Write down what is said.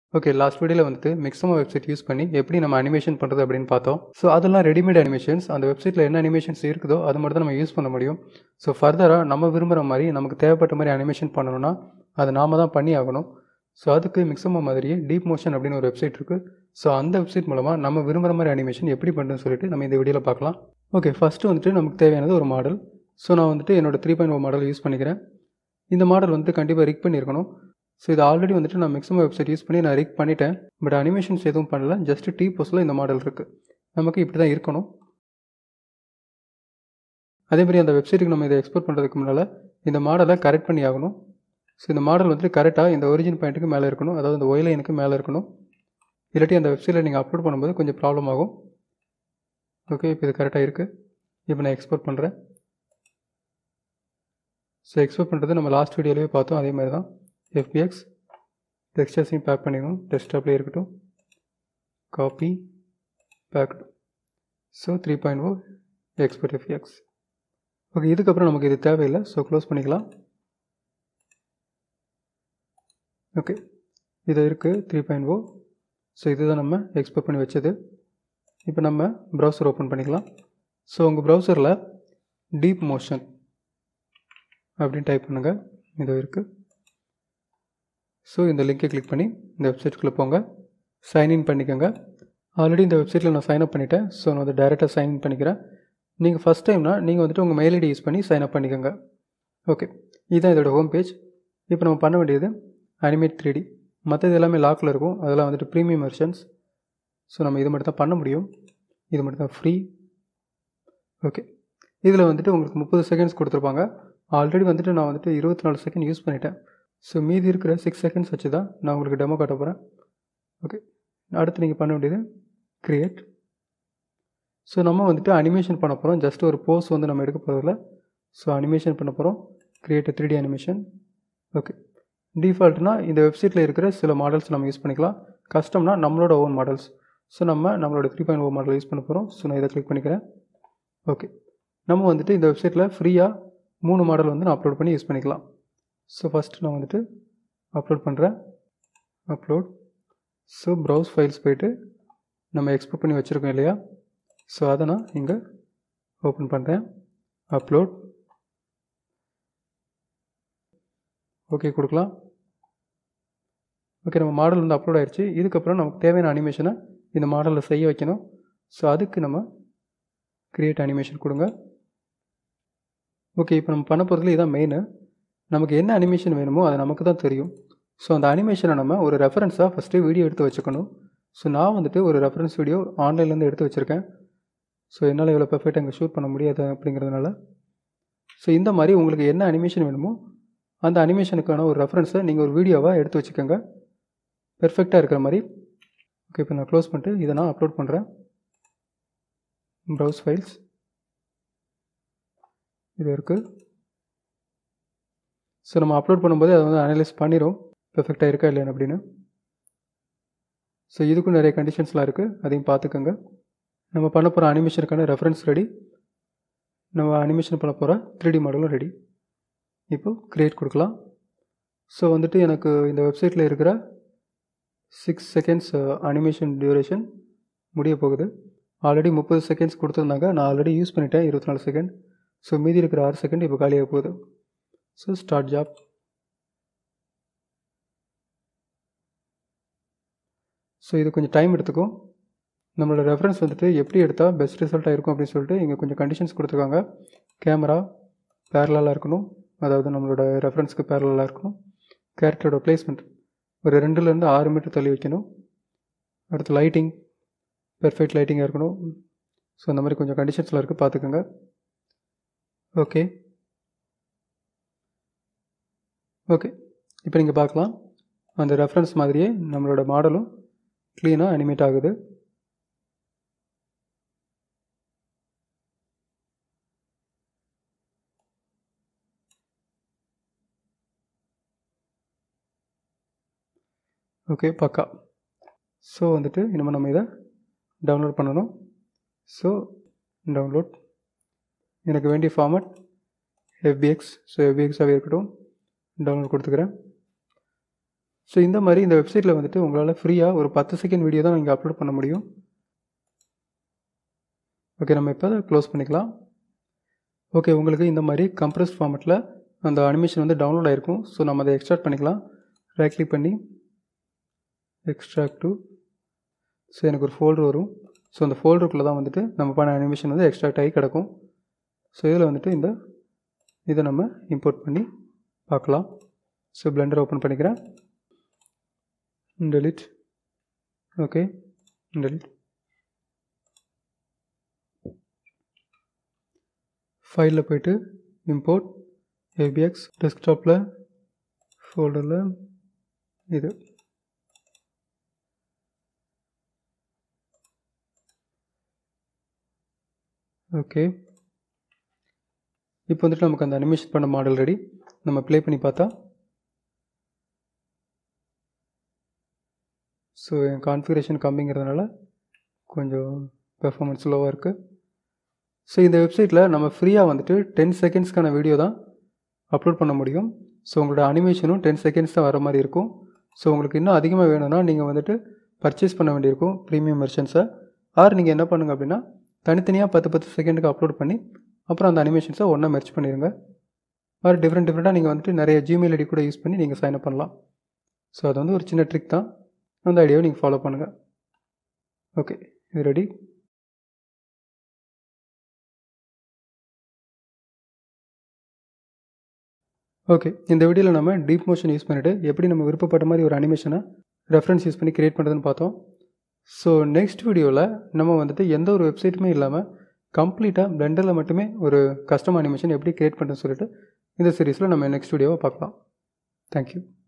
okay last வீடியோவில் வந்துட்டு மிக்ஸமா website use பண்ணி எப்படி நம்ம அனிமேஷன் பண்ணுறது அப்படின்னு பார்த்தோம் ஸோ அதெல்லாம் ரெடிமேட் அனிமேஷன்ஸ் அந்த வெப்சைட்டில் என்ன அனிமேஷன்ஸ் இருக்குதோ அது மட்டும் தான் நம்ம யூஸ் பண்ண முடியும் ஸோ ஃபர்தராக நம்ம விரும்புகிற மாதிரி நமக்கு தேவைப்பட்ட மாதிரி அனிமேஷன் பண்ணணும்னா அதை நாம தான் பண்ணி ஆகணும் ஸோ அதுக்கு மிக்ஸமா மாதிரியே டீப் மோஷன் அப்படின்னு ஒரு வெப்சைட் இருக்குது ஸோ அந்த வெப்சைட் மூலமாக நம்ம விரும்புகிற மாதிரி அனிமேஷன் எப்படி பண்ணுறதுன்னு சொல்லிட்டு நம்ம இந்த வீடியோவில் பார்க்கலாம் ஓகே ஃபஸ்ட்டு வந்துட்டு நமக்கு தேவையானது ஒரு மாடல் ஸோ நான் வந்துட்டு என்னோட three point O model use பண்ணிக்கிறேன் இந்த மாடல் வந்துட்டு கண்டிப்பாக ரிக் பண்ணியிருக்கணும் ஸோ இது ஆல்ரெடி வந்துட்டு நான் மேக்ஸிமம் வெப்சைட் யூஸ் பண்ணி நான் ரிக் பண்ணிட்டேன் பட் அனிமேஷன்ஸ் எதுவும் பண்ணல ஜஸ்ட் டி போஸ்ட்டில் இந்த மாடல் இருக்குது நமக்கு இப்படி தான் இருக்கணும் அதேமாதிரி அந்த வெப்சைட்டுக்கு நம்ம இதை எக்ஸ்போர்ட் பண்ணுறதுக்கு முன்னால் இந்த மாடலை கரெக்ட் பண்ணி ஆகணும் ஸோ இந்த மாடல் வந்துட்டு கரெக்டாக இந்த ஒரிஜின் பாயிண்ட்டுக்கு மேலே இருக்கணும் அதாவது இந்த ஒயிலைனுக்கு மேலே இருக்கணும் இல்லாட்டி அந்த வெப்சைட்டில் நீங்கள் அப்லோட் பண்ணும்போது கொஞ்சம் ப்ராப்ளம் ஆகும் ஓகே இப்போ இது கரெக்டாக இருக்குது இப்போ நான் எக்ஸ்போர்ட் பண்ணுறேன் ஸோ எக்ஸ்போர்ட் பண்ணுறது நம்ம லாஸ்ட் வீடியோலேயே பார்த்தோம் அதே மாதிரி தான் எஃபிஎக்ஸ் டெக்ஸ்டர்ஸையும் பேக் பண்ணிக்கணும் டெஸ்க்டாப்லேயே இருக்கட்டும் copy packed so three point O export FX okay இதுக்கப்புறம் நமக்கு இது தேவையில்லை ஸோ க்ளோஸ் பண்ணிக்கலாம் ஓகே இது இருக்குது த்ரீ பாயிண்ட் ஓ ஸோ இதுதான் நம்ம எக்ஸ்போர்ட் பண்ணி வச்சது இப்போ நம்ம ப்ரௌசர் ஓப்பன் பண்ணிக்கலாம் ஸோ உங்கள் ப்ரௌசரில் டீப் மோஷன் அப்படின்னு டைப் பண்ணுங்கள் இது இருக்குது ஸோ இந்த லிங்கை கிளிக் பண்ணி இந்த வெப்சைட்டுக்குள்ளே போங்க சைன்இன் பண்ணிக்கோங்க ஆல்ரெடி இந்த வெப்சைட்டில் நான் சைன் அப் பண்ணிட்டேன் ஸோ நான் வந்து டேரெக்டாக சைன்இன் பண்ணிக்கிறேன் நீங்கள் ஃபஸ்ட் டைம்னா நீங்கள் வந்துட்டு உங்கள் மெயில் ஐடி யூஸ் பண்ணி சைன் அப் பண்ணிக்கோங்க ஓகே இதுதான் இதோட ஹோம் பேஜ் இப்போ நம்ம பண்ண வேண்டியது அனிமேட் த்ரீ டி மற்றது எல்லாமே லாக்கில் இருக்கும் அதெல்லாம் வந்துட்டு ப்ரீமியம் வெர்ஷன்ஸ் ஸோ நம்ம இது மட்டும் தான் பண்ண முடியும் இது மட்டும் தான் ஃப்ரீ ஓகே இதில் வந்துட்டு உங்களுக்கு முப்பது செகண்ட்ஸ் கொடுத்துருப்பாங்க ஆல்ரெடி வந்துட்டு நான் வந்துட்டு இருபத்தி நாலு செகண்ட் யூஸ் பண்ணிட்டேன் ஸோ மீதி இருக்கிற சிக்ஸ் செகண்ட்ஸ் வச்சு தான் நான் உங்களுக்கு டெமோ காட்ட போகிறேன் ஓகே அடுத்து நீங்கள் பண்ண வேண்டியது க்ரியேட் ஸோ நம்ம வந்துட்டு அனிமேஷன் பண்ண போகிறோம் ஜஸ்ட் ஒரு போஸ் வந்து நம்ம எடுக்க போகிறதில்ல ஸோ அனிமேஷன் பண்ண போகிறோம் create three D animation okay டிஃபால்ட்னா இந்த வெப்சைட்டில் இருக்கிற சில மாடல்ஸ் நம்ம யூஸ் பண்ணிக்கலாம் கஸ்டம்னா நம்மளோட ஓன் மாடல்ஸ் ஸோ நம்ம நம்மளோட three point O model use பண்ண போகிறோம் ஸோ நான் இதை கிளிக் பண்ணிக்கிறேன் ஓகே நம்ம வந்துட்டு இந்த வெப்சைட்டில் ஃப்ரீயாக மூணு மாடல் வந்து நான் அப்லோட் பண்ணி யூஸ் பண்ணிக்கலாம் ஸோ ஃபஸ்ட்டு நான் வந்துட்டு அப்லோட் பண்ணுறேன் அப்லோட் ஸோ ப்ரௌஸ் ஃபைல்ஸ் போயிட்டு நம்ம எக்ஸ்போர்ட் பண்ணி வச்சுருக்கோம் இல்லையா ஸோ அதை நான் இங்கே ஓப்பன் பண்ணுறேன் அப்லோட் ஓகே கொடுக்கலாம் ஓகே நம்ம மாடல் வந்து அப்லோட் ஆயிடுச்சு இதுக்கப்புறம் நமக்கு தேவையான அனிமேஷனை இந்த மாடலில் செய்ய வைக்கணும் ஸோ அதுக்கு நம்ம க்ரியேட் அனிமேஷன் கொடுங்க ஓகே இப்போ நம்ம பண்ண போகிறதுல இதான் மெயின் நமக்கு என்ன அனிமேஷன் வேணுமோ அது நமக்கு தான் தெரியும் ஸோ அந்த அனிமேஷனை நம்ம ஒரு ரெஃபரன்ஸாக ஃபஸ்ட்டு வீடியோ எடுத்து வச்சுக்கணும் ஸோ நான் வந்துட்டு ஒரு ரெஃபரன்ஸ் வீடியோ ஆன்லைன்லேருந்து எடுத்து வச்சுருக்கேன் ஸோ என்னால் இவ்வளோ பெர்ஃபெக்டாக இங்கே ஷூட் பண்ண முடியாது அப்படிங்கிறதுனால ஸோ இந்த மாதிரி உங்களுக்கு என்ன அனிமேஷன் வேணுமோ அந்த அனிமேஷனுக்கான ஒரு ரெஃபரன்ஸை நீங்கள் ஒரு வீடியோவாக எடுத்து வச்சுக்கோங்க பெர்ஃபெக்டாக இருக்கிற மாதிரி ஓகே இப்போ நான் க்ளோஸ் பண்ணிட்டு இதை நான் அப்லோட் பண்ணுறேன் ப்ரௌஸ் ஃபைல்ஸ் இது இருக்குது ஸோ நம்ம அப்லோட் பண்ணும்போது அதை வந்து அனலைஸ் பண்ணிடும் பெர்ஃபெக்டாக இருக்கா இல்லைன்னு அப்படின்னு ஸோ இதுக்கும் நிறைய கண்டிஷன்ஸ்லாம் இருக்குது அதையும் பார்த்துக்கோங்க நம்ம பண்ண போகிற அனிமேஷனுக்கான ரெஃபரன்ஸ் ரெடி நம்ம அனிமேஷன் பண்ண போகிற த்ரீ டி மாடலும் ரெடி இப்போ க்ரியேட் கொடுக்கலாம் ஸோ வந்துட்டு எனக்கு இந்த வெப்சைட்டில் இருக்கிற சிக்ஸ் செகண்ட்ஸ் அனிமேஷன் டியூரேஷன் முடிய போகுது ஆல்ரெடி முப்பது செகண்ட்ஸ் கொடுத்துருந்தாங்க நான் ஆல்ரெடி யூஸ் பண்ணிட்டேன் இருபத்தி நாலு செகண்ட் ஸோ மீதி இருக்கிற ஆறு செகண்ட் இப்போ காலியாக போகுது ஸோ ஸ்டார்ட் ஜாப் ஸோ இது கொஞ்சம் டைம் எடுத்துக்கும் நம்மளோட ரெஃபரன்ஸ் வந்துட்டு எப்படி எடுத்தால் பெஸ்ட் ரிசல்ட்டாக இருக்கும் அப்படின்னு சொல்லிட்டு இங்கே கொஞ்சம் கண்டிஷன்ஸ் கொடுத்துருக்காங்க கேமரா பேரலாக இருக்கணும் அதாவது நம்மளோட ரெஃபரன்ஸ்க்கு பேரலாக இருக்கணும் கேரக்டரோட பிளேஸ்மெண்ட் ஒரு ரெண்டுலேருந்து ஆறு மீட்டர் தள்ளி வைக்கணும் அடுத்து லைட்டிங் பெர்ஃபெக்ட் லைட்டிங்காக இருக்கணும் ஸோ அந்த மாதிரி கொஞ்சம் கண்டிஷன்ஸ்லாம் இருக்குது பார்த்துக்கோங்க ஓகே ஓகே இப்போ நீங்கள் பார்க்கலாம் அந்த ரெஃபரன்ஸ் மாதிரியே நம்மளோட மாடலும் க்ளீனாக அனிமேட் ஆகுது ஓகே பக்கா ஸோ வந்துட்டு இனிமேல் நம்ம இதை டவுன்லோட் பண்ணணும் ஸோ டவுன்லோட் எனக்கு வேண்டிய ஃபார்மட் எஃபிஎக்ஸ் ஸோ எஃபிஎக்ஸாகவே இருக்கட்டும் டவுன்லோட் கொடுத்துக்கிறேன் ஸோ இந்த மாதிரி இந்த வெப்சைட்டில் வந்துட்டு உங்களால் ஃப்ரீயாக ஒரு பத்து செகண்ட் வீடியோ தான் நீங்கள் அப்லோட் பண்ண முடியும் ஓகே நம்ம இப்போ க்ளோஸ் பண்ணிக்கலாம் ஓகே உங்களுக்கு இந்த மாதிரி கம்ப்ரஸ் ஃபார்மெட்டில் அந்த அனிமேஷன் வந்து டவுன்லோட் ஆகிருக்கும் ஸோ நம்ம அதை எக்ஸ்ட்ராக்ட் பண்ணிக்கலாம் ரைட் கிளிக் பண்ணி எக்ஸ்ட்ராக்ட் டு ஸோ எனக்கு ஒரு ஃபோல்டர் வரும் ஸோ அந்த ஃபோல்டருக்குள்ளே தான் வந்துட்டு நம்ம பண்ண அனிமேஷன் வந்து எக்ஸ்ட்ராக்ட் ஆகி கிடக்கும் ஸோ இதில் வந்துட்டு இந்த இதை நம்ம இம்போர்ட் பண்ணி பார்க்கலாம் ஸோ பிளெண்டர் ஓப்பன் பண்ணிக்கிறேன் delete ஓகே delete ஃபைலில் போயிட்டு இம்போர்ட் ஏபிஎக்ஸ் டெஸ்க்டாப்பில் ஃபோல்டரில் இது ஓகே இப்போ வந்துட்டு நமக்கு அந்த அனிமேஷன் பண்ண மாடல் ரெடி நம்ம ப்ளே பண்ணி பார்த்தா ஸோ என் கான்ஃபிகரேஷன் கம்மிங்கிறதுனால கொஞ்சம் பெர்ஃபார்மன்ஸ் லோவாக இருக்குது ஸோ இந்த வெப்சைட்டில் நம்ம ஃப்ரீயாக வந்துட்டு டென் செகண்ட்ஸ்க்கான வீடியோ தான் அப்லோட் பண்ண முடியும் ஸோ உங்களோட அனிமேஷனும் டென் செகண்ட்ஸ் தான் வர மாதிரி இருக்கும் ஸோ உங்களுக்கு இன்னும் அதிகமாக வேணும்னா நீங்கள் வந்துட்டு பர்ச்சேஸ் பண்ண வேண்டியிருக்கும் ப்ரீமியம் வெர்ஷன்ஸை ஆர் நீங்கள் என்ன பண்ணுங்கள் அப்படின்னா தனித்தனியாக பத்து பத்து செகண்டுக்கு அப்லோட் பண்ணி அப்புறம் அந்த அனிமேஷன்ஸை ஒன்றா மெர்ச் பண்ணிடுங்க ஆர் டிஃப்ரெண்ட் டிஃப்ரெண்ட்டாக நீங்கள் வந்துட்டு நிறைய ஜிமெயில் ஐடி கூட யூஸ் பண்ணி நீங்கள் சைன் அப் பண்ணலாம் ஸோ அது வந்து ஒரு சின்ன ட்ரிக் தான் அந்த ஐடியாவை நீங்கள் ஃபாலோ பண்ணுங்கள் ஓகே இது ரெடி ஓகே இந்த வீடியோவில் நம்ம டீப் மோஷன் யூஸ் பண்ணிவிட்டு எப்படி நம்ம விருப்பப்பட்ட மாதிரி ஒரு அனிமேஷனை ரெஃபரன்ஸ் யூஸ் பண்ணி கிரியேட் பண்ணுறதுன்னு பார்த்தோம் ஸோ நெக்ஸ்ட் வீடியோவில் நம்ம வந்துட்டு எந்த ஒரு வெப்சைட்டுமே இல்லாமல் கம்ப்ளீட்டாக பிளெண்டரில் மட்டுமே ஒரு கஸ்டம் அனிமேஷன் எப்படி கிரியேட் பண்ணுறதுன்னு சொல்லிட்டு இந்த சீரீஸில் நம்ம நெக்ஸ்ட் வீடியோவை பார்க்கலாம் தேங்க்யூ